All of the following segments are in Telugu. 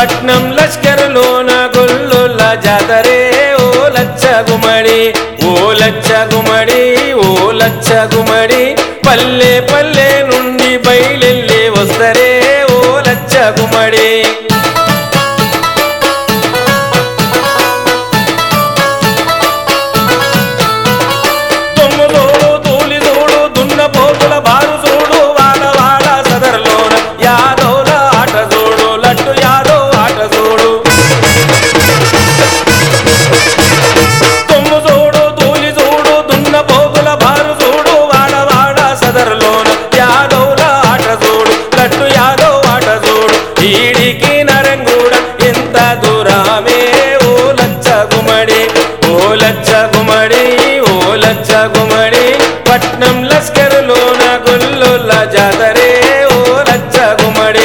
పట్నం లష్కరులోన గొల్లుల జాతరే ఓ లచ్చ గుమ్మడి ఓ లచ్చ గుమ్మడి ఓ లచ్చ గుమ్మడి పల్లె పల్లె నుండి బయలెళ్ళి వస్తరే ఓ లచ్చ గుమ్మడి దుమ్ము చూడు తూలి చూడు దున్న పోతుల బారు చూడు వాడ వాడ సదర్లోన యాదవుల ఆట చూడు లట్టు యాదవ్ ఆట చూడు దుమ్ము చూడు తూలి చూడు దున్న పోతుల బారు చూడు వాడ వాడ సదర్లోన యాదవుల ఆట చూడు లట్టు యాదవ్ ఆట చూడు ఈడికి నరంగూడ ఎంత దూరమే ఓ లచ్చ గుమ్మడి ఓ లచ్చ గుమ్మడి ఓ లచ్చ గుమ్మడి పట్నం లస్కరులోన గొల్లుల జాతరే ఓ లచ్చ గుమ్మడి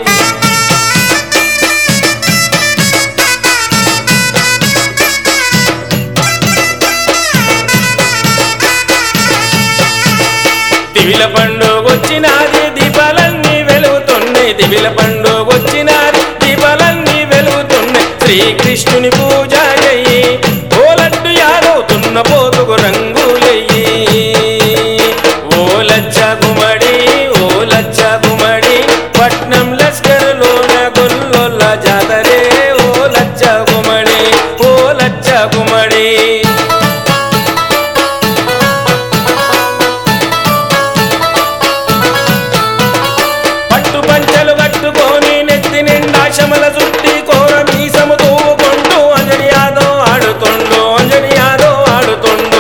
దివిల పండుగొచ్చినాది దీపాలన్నీ వెలుగుతున్నాయి దివిల పండుగొచ్చినాది దీపాలన్నీ వెలుగుతున్నాయి శ్రీకృష్ణుని పూజ చెయ్యి ఓ లడ్డు యాదవుతున్న పోతుకు రంగులెయ్యి ఓ లచ్చ గుమ్మడి ఓ లచ్చ గుమ్మడి పట్నం లస్కరులోన గొల్లొల్ల జాతరే ఓ లచ్చ గుమ్మడి ఓ లచ్చ గుమ్మడి పట్టు పంచలు కట్టుకొని నెత్తి నిండా శమల చుట్టి కోర మీసము తూవుకుంటూ అంజని యాదవ్ ఆడుతుండు అంజని యాదవ్ ఆడుతుండు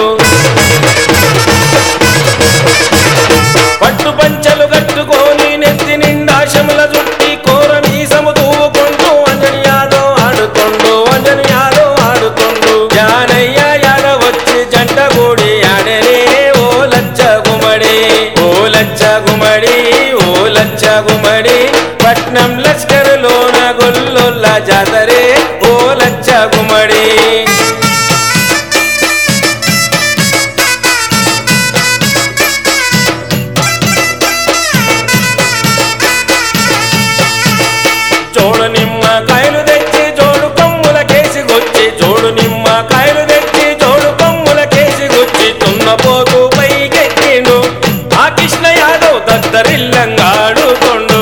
పట్టు పంచలు కట్టుకొని నెత్తి నిండా శమల చుట్టి కోర మీసము తూవుకుంటూ అంజని యాదవ్ ఆడుతుండు అంజని యాదవ్ ఆడుతుండు జానయ్య యాదవ్ వచ్చి జంట కూడి ఆడనే ఓ లచ్చ గుమ్మడి ఓ లచ్చ గుమ్మడి ఓ లచ్చ గుమ్మడి పట్నం లష్కరులోన గొల్లొల్ల జాతరే ఓ లచ్చ గుమ్మడి జోడు నిమ్మ కాయలు తెచ్చి జోడు కొమ్ముల కేసి గొచ్చి జోడు నిమ్మ కాయలు తెచ్చి జోడు కొమ్ముల కేసి గొచ్చి తున్నపోతూ పైకెక్కిండు ఆ కృష్ణ యాదవ్ దద్దరిల్లంగా ఆడుతుండు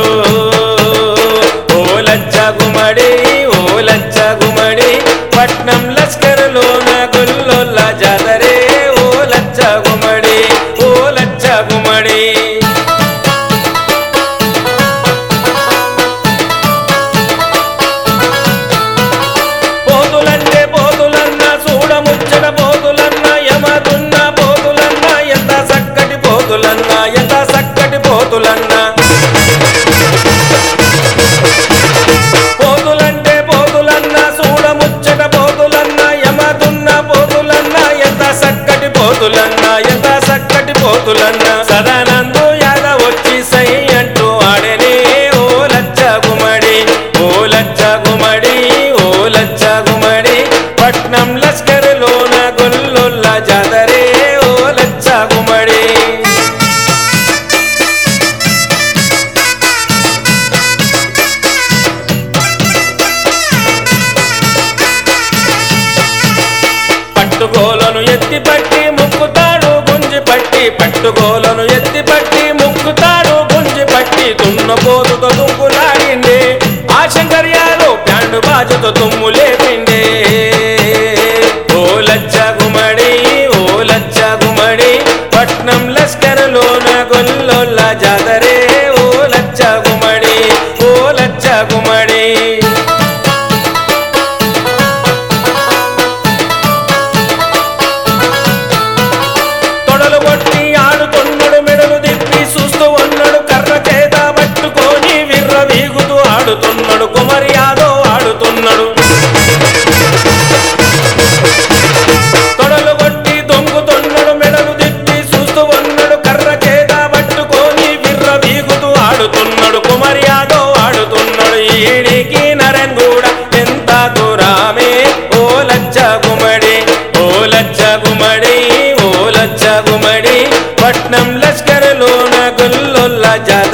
ఓ లచ్చ గుమ్మడి ఓ లచ్చ గుమ్మడి పట్నం లస్కరులోన గొల్లొల్ల జాతరే ఓ లచ్చ గుమ్మడి ఓ లచ్చ గుమ్మడి పోతులంటే పోతులన్న చూడముచ్చట పోతులన్న యమదున్న పోతులన్న ఎంత చక్కటి పోతులన్న ఎంత చక్కటి పోతులన్న పోతులంటే పోతులన్న చూడముచ్చట పోతులన్న యమదున్న పోతులన్న ఎంత చక్కటి పోతులన్న ఎంత చక్కటి పోతులన్న సదానందు యాదవ్ వచ్చి సై అంటూ ఆడనే ఓ లచ్చ గుమ్మడి ఓ లచ్చ గుమ్మడి ఓ లచ్చ గుమ్మడి పట్నం లష్కరులోన గొల్లొల్ల జాతరే ఓ లచ్చ గుమ్మడి పట్టుకోలను ఎత్తి పట్టి ముక్కుతాడు గుంజి పట్టి పట్టుకోలను ఎత్తి పట్టి ముక్కుతాడు గుంజి పట్టి దున్నపోతుతో దుంకులాడిండే ఆ శంకర్యాలు ప్యాండు బాజుతో తుమ్ము లేపిండే ఓ లచ్చ గుమ్మడి ఓ లచ్చ గుమ్మడి పట్నం లస్కరులోన గొల్లొల్ల జాతరే ఓ లచ్చ గుమ్మడి ఓ లచ్చ గుమ్మడి తొడలు కొట్టి ఆడుతున్నాడు మెడలు తిప్పి చూస్తూ ఉన్నాడు కర్ర చేత పట్టుకొని విర్ర వీగుతూ ఆడుతున్నాడు కుమరి యాదవ్ ఆడుతున్నాడు తొడలు కొట్టి దొంగుతున్నాడు మెడలు తిప్పి చూస్తూ ఉన్నాడు కర్ర చేత పట్టుకొని విర్ర వీగుతూ ఆడుతున్నాడు కుమరి యాదవ్ ఆడుతున్నాడు ఈడికి నరన్ కూడా ఎంత దూరమే ఓ లచ్చ గుమ్మడి ఓ లచ్చ గుమ్మడి ఓ లచ్చ గుమ్మడి పట్నం లష్కరులోన గొల్లొల్ల జాత